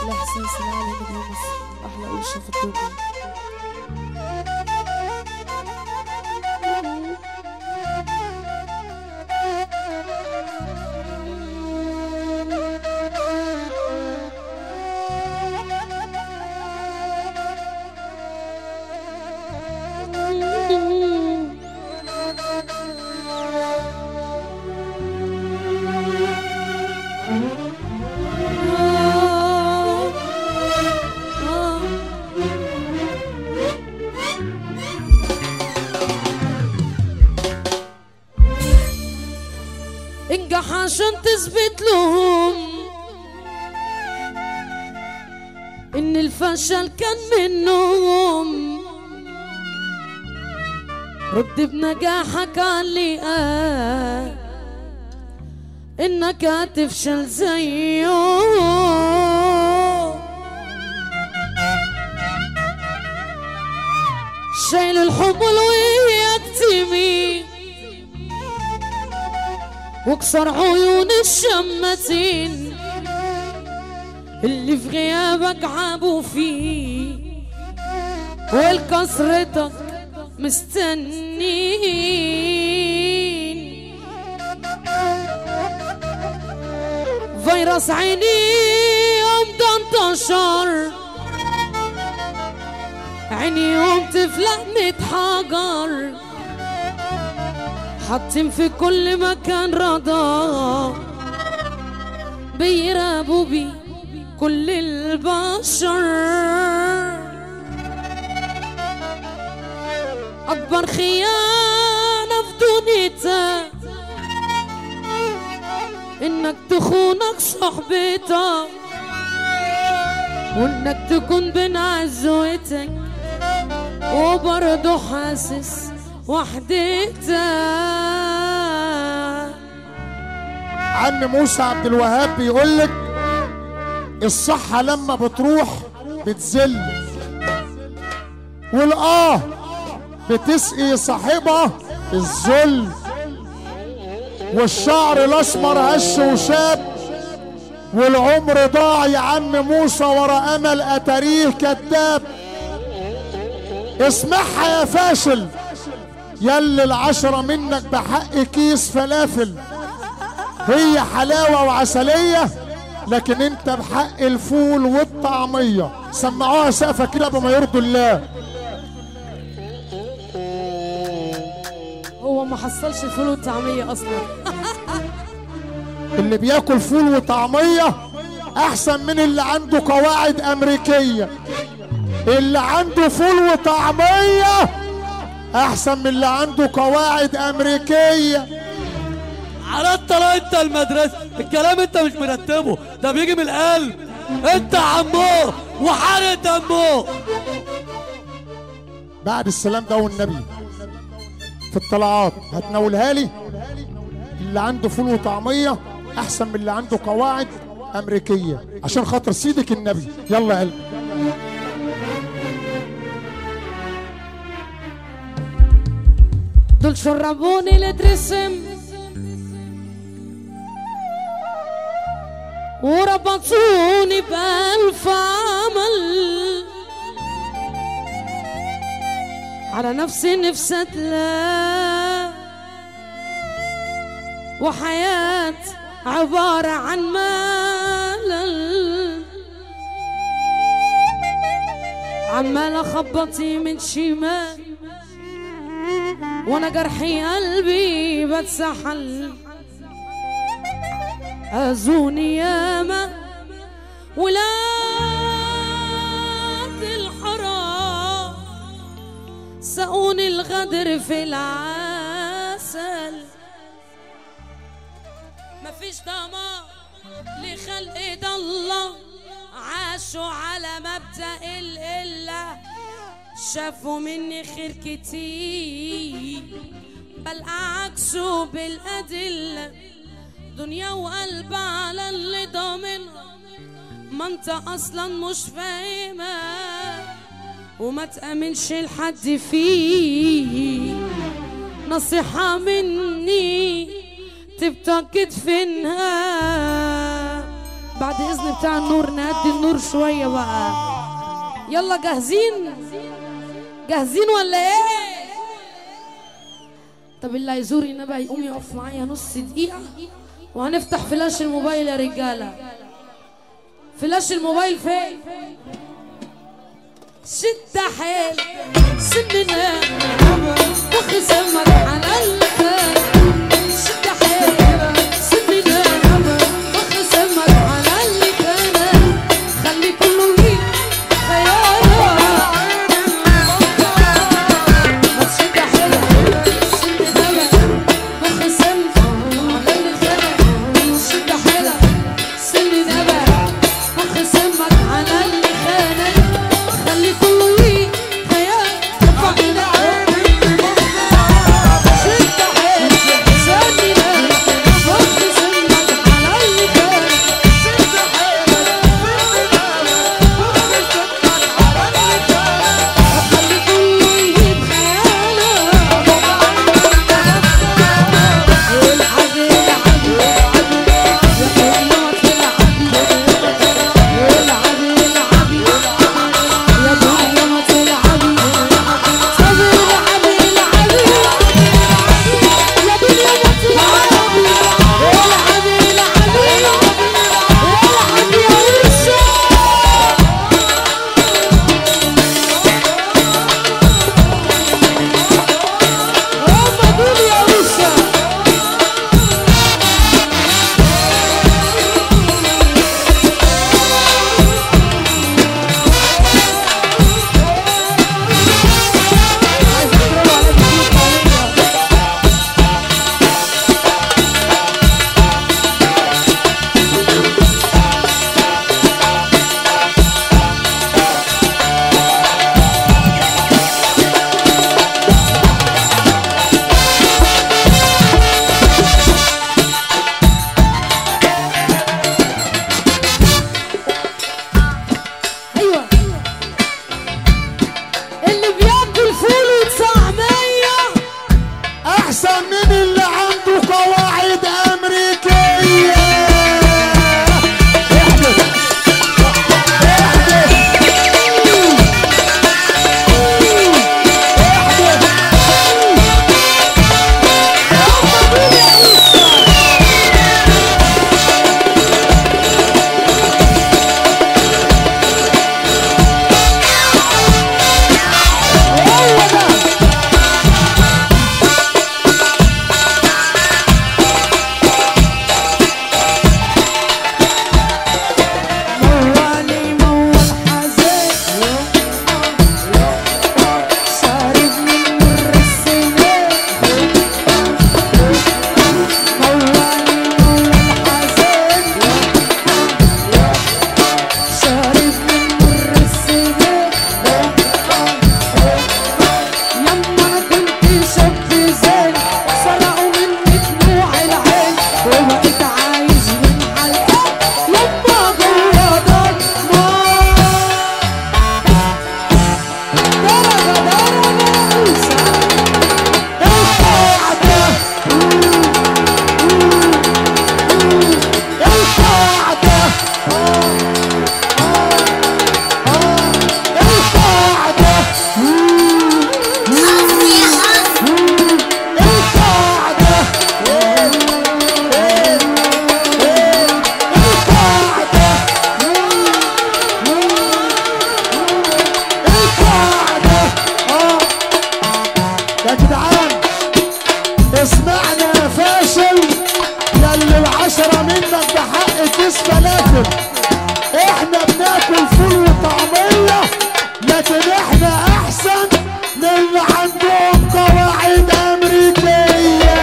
احلى احساس العالم بيلمس احلى قرشه في الدنيا انجح عشان تثبت لهم ان الفشل كان منهم رد بنجاحك على اللي قال انك هتفشل زيهم شايل الحمل وهي تمي واكسر عيون الشماتين اللي في غيابك عابوا فيه والكسرتك مستنين فيروس عيني يوم ده انتشر عيني يوم تفلق متحجر حاطين في كل مكان رضا بيرابوا بي كل البشر أكبر خيانة في دنيتك إنك تخونك صحبتك وإنك تكون بين عزوتك وبرضه حاسس وحدتك عم موسى عبد الوهاب بيقول لك الصحة لما بتروح بتزل والآه بتسقي صاحبها الذل والشعر الأسمر هش وشاب والعمر ضاع يا عم موسى ورا أمل أتاريه كذاب اسمعها يا فاشل يلي العشرة منك بحق كيس فلافل هي حلاوة وعسلية لكن انت بحق الفول والطعمية سمعوها سقفة كده بما يرضي الله هو ما حصلش الفول والطعمية أصلا اللي بياكل فول وطعمية احسن من اللي عنده قواعد امريكية اللي عنده فول وطعمية احسن من اللي عنده قواعد امريكية عرضت لا انت المدرسة الكلام انت مش مرتبه ده بيجي من القلب انت عمو وحرق دمه بعد السلام ده والنبي في الطلعات هتناولها لي اللي عنده فول وطعمية احسن من اللي عنده قواعد امريكية عشان خاطر سيدك النبي يلا يا قلبي دول شربوني لترسم وربطوني بألف عمل على نفسي نفسي اتلا وحياة عبارة عن ملل عمال اخبطي من شمال وانا جرحي قلبي بتسحل اذوني ياما ولاد الحرام سقوني الغدر في العسل مفيش ضمان لخلق ده الله عاشوا على مبدأ الإله شافوا مني خير كتير بل عكسوا بالأدلة دنيا وقلب على اللي ضامنها ما انت اصلا مش فاهمها وما تأمنش لحد فيه نصيحة مني تبقى كتفنها بعد اذن بتاع النور نهدي النور شويه بقى يلا جاهزين جاهزين ولا ايه طب اللي هيزورنا بقى يقوم يقف معايا نص دقيقه وهنفتح فلاش الموبايل يا رجاله فلاش الموبايل فين شد حيل سننا وخصمك على الكل شد حيل سننا وخصمك على الكل خلي كله ليك خيالك بس شد حيل سننا وخصمك على الكل شد حيل سننا وخصمك على الكل خلي كله ليك خيالك رفعنا شد حيل سننا وخصمك على الكل خلي كله يجيب خيالك العب العب يا حلوة العب العب العب يا دنيا العب طب العب العب يا دنيا العب العب العب العب يا وشة هم دول يا وشة ايوه اللي بياكل فول وطعميه احسن من اللي عنده قواعد امريكيه احدث احدث موالي موال حزين شارب من مر السنين موالي موال حزين شارب من مر السنين يما انا كنت شاب زين سرقوا مني دموع العين وبقيت عايش من حلقات يما جوا ضلمة درجة درجة أوسع يا جدعان اسمعنا يا فاشل يا اللي العشرة منك بحق كيس فلافل احنا بناكل فول وطعمية لكن احنا احسن من اللي عندهم قواعد امريكية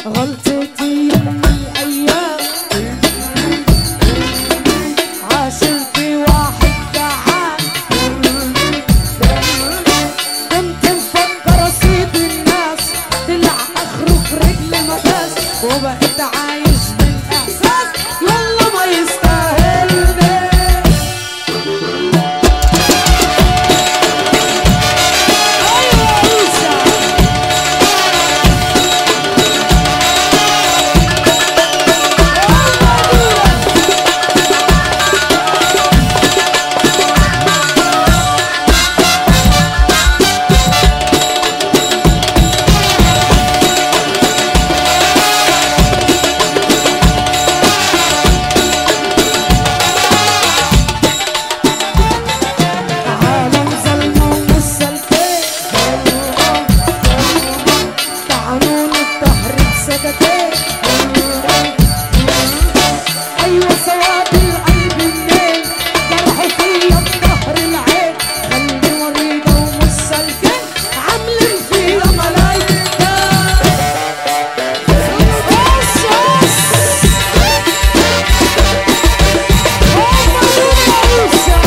غلطتي من الأيام عاشرت واحد جعان كنت مفكر أسيب الناس طلع آخره في رجل مكاس وبقيت عايش من إحساس يلا ما يستاهلني أيوة عيسى عالم ظلمة ومسلكين طعنون الدهر بسكتين أيوة سواد القلب منين جرحوا فيا بظهر العين خلي مريضة ومسلكين عاملين فيا ملايكة أس أس هم دول عيسى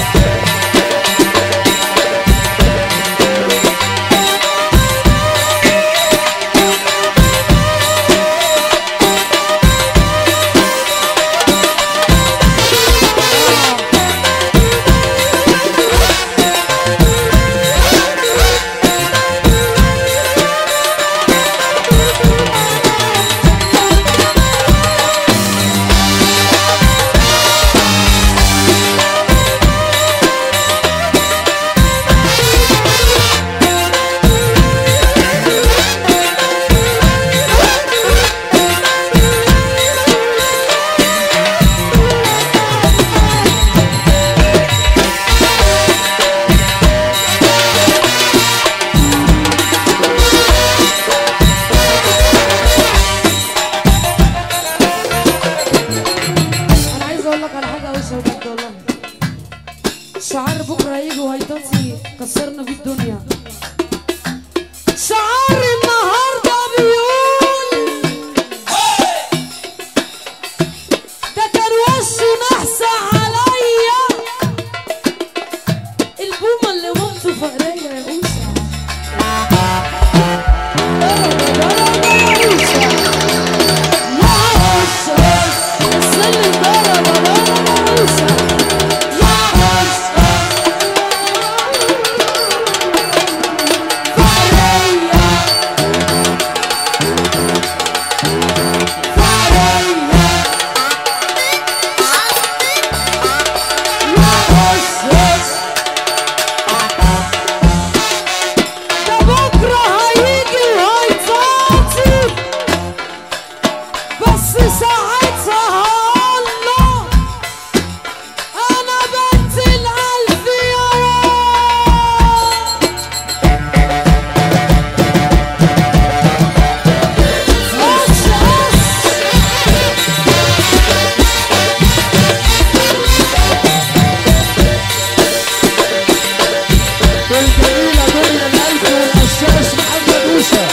انا عايز اقول لك على حاجه وش بجد والله شعار بكره هيجي وهيطاطي كسرنا في الدنيا شعار النهارده بيقول ده كان وشه نحسه عليا البومه اللي مامته فقريه يا اوسه ضرب يا اوسه بكره هيجي وهيطاطي بس ساعتها الله انا بنت الالف يا أس أس الجميلة دنيا الألف والقشاش محمد موسى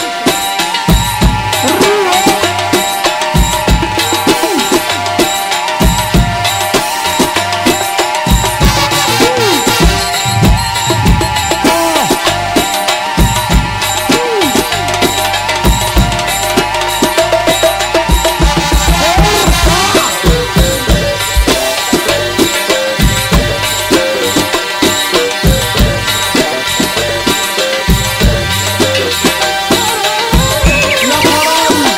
يا حرامي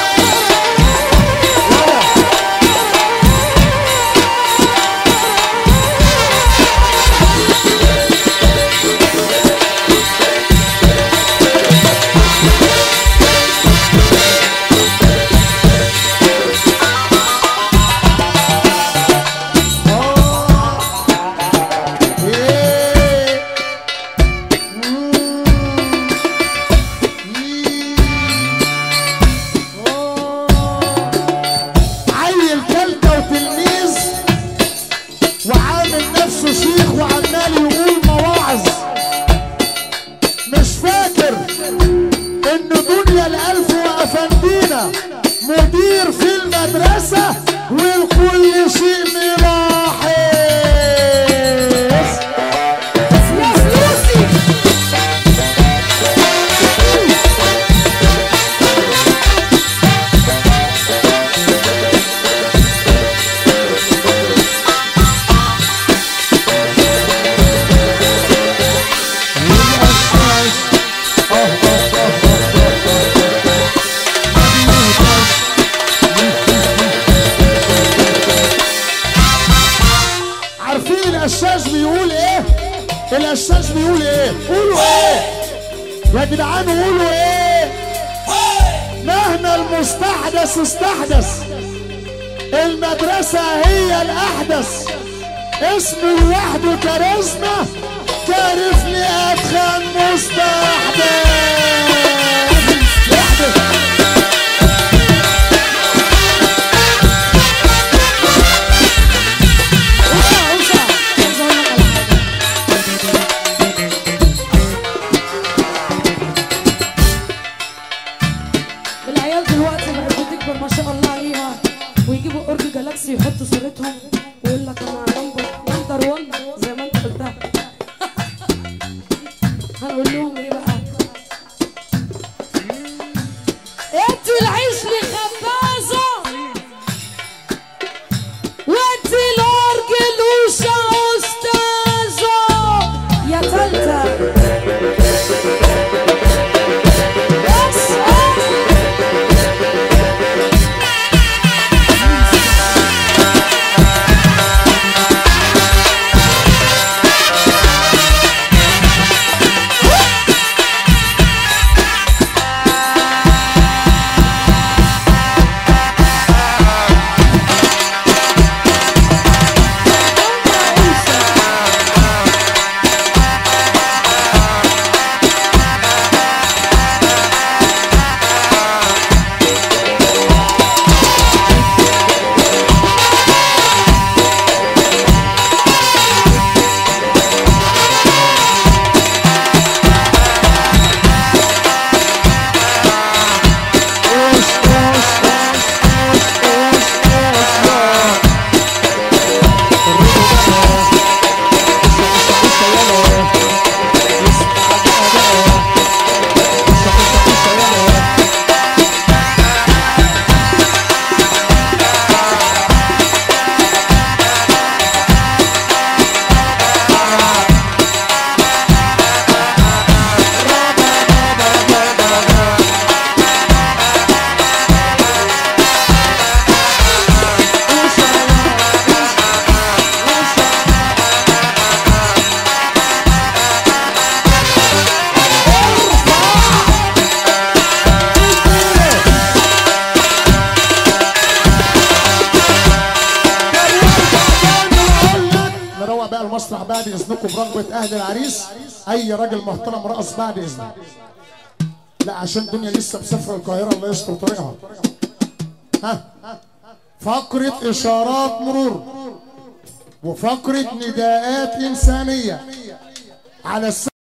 إيه. مم. عيل كلكة وتلميذ وعامل نفسه شيخ وعمال يقول مواعظ مش فاكر ان دنيا الالف وافندينا مدير في المدرسة والكل شيء ملاحظ يا فلوسي عارفين القشاش بيقول ايه القشاش بيقول ايه قولوا ايه يا جدعان قولوا ايه مهما المستحدث استحدث المدرسة هي الأحدث اسمه لوحده كاريزما كارف لي أدخل مستحدث لوحده. اوسع اوسع عايز اقول لك على حاجه العيال دلوقتي بقت بتكبر ما شاء الله عليها ويجيبوا اورج جالاكسي يحطوا صورتهم ويقول لك انا نمبر نمبر 1 زي ما انت قلتها هنقول لهم ايه بقى انت العيش لي خبازه وانت الارجل وشا استاذه يا تالتة بس نروق بقى المسرح بعد اذنكم برغبة اهل العريس اي راجل محترم رقص بعد اذنك لا عشان الدنيا لسه مسافره القاهره الله يستر طريقها ها فقرة اشارات مرور وفقرة نداءات انسانية على الس...